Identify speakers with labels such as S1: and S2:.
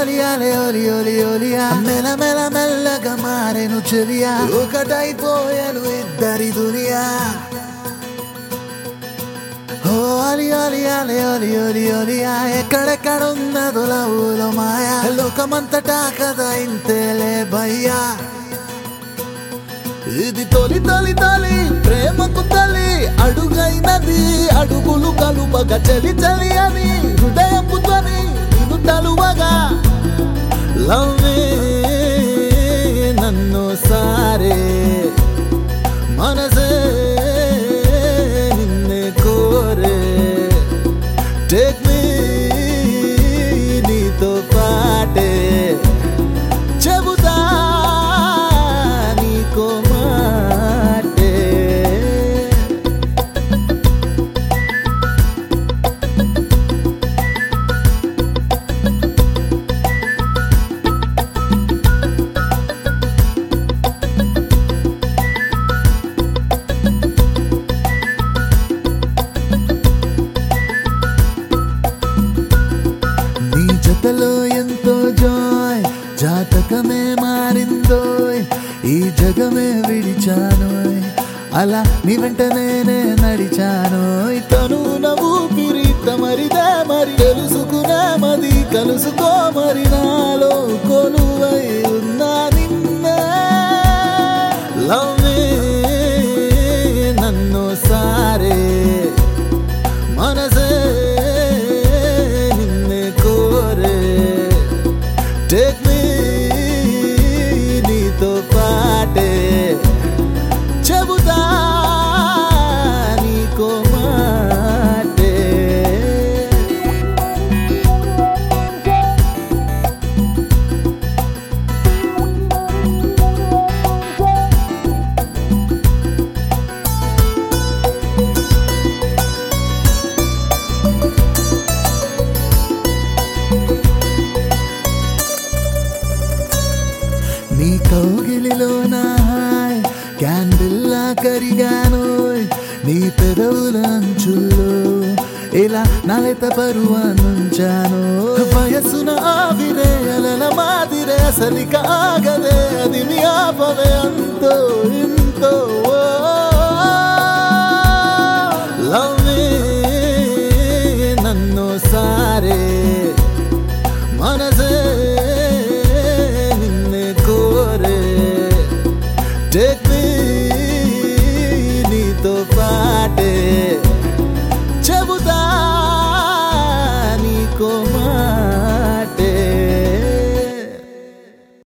S1: ఒలియాలే ఒలి ఒలి ఒలియా మెల మెల మెల్లగా మారెను చెలియా ఒకటైపోయాను ఇద్దరి దునియా ఓ అలి అలి అలి అలి అలి అలియా ఎక్కడెక్కడ ఉన్నదో లవులో మాయా లోకమంతటా కదా ఇంతేలే భయ్యా ఇది తొలి తొలి తొలి ప్రేమకు తల్లి అడుగైనది అడుగులు కలుపగా చలి చలి అని హృదయపు ధ్వని నిన్ను తలువగా లవ్వే నన్ను సారే మనసే నిన్నే కోరే టేక్ మీ నీతో పాటే చెబుతా నీకో మాటే నీ జతలో ఎంతో జాయ్ జాతకమే మారిందోయ్ ఈ జగమే విడిచానోయ్ అలా నీ వెంట నేనే నడిచానోయ్ తను నవ్వు పిరిత మరిదే మరి తెలుసుకునే మది కలుసుకో మరి నాలో కొలువై ఉన్నా నిన్నే లవ్ నన్ను సారే మనసే నిన్నే కోరే టేక్ మీ నీతో పాటే చెబుతా నీకో మాటే నీ కౌగిలిలో నా హాయ్ క్యాండిల్లా కరిగానోయ్ నీ పెదవుల అంచుల్లో ఇలా నలత పరువానుంచాను వయసున ఆవిరే అలల మాదిరే అసలిక ఆగదే అది మీ ఆపవే అంతో ఇంతో లవ్ నన్ను సారే మనసే నిన్నే కోరే టేక్ మీ నీతో పాటే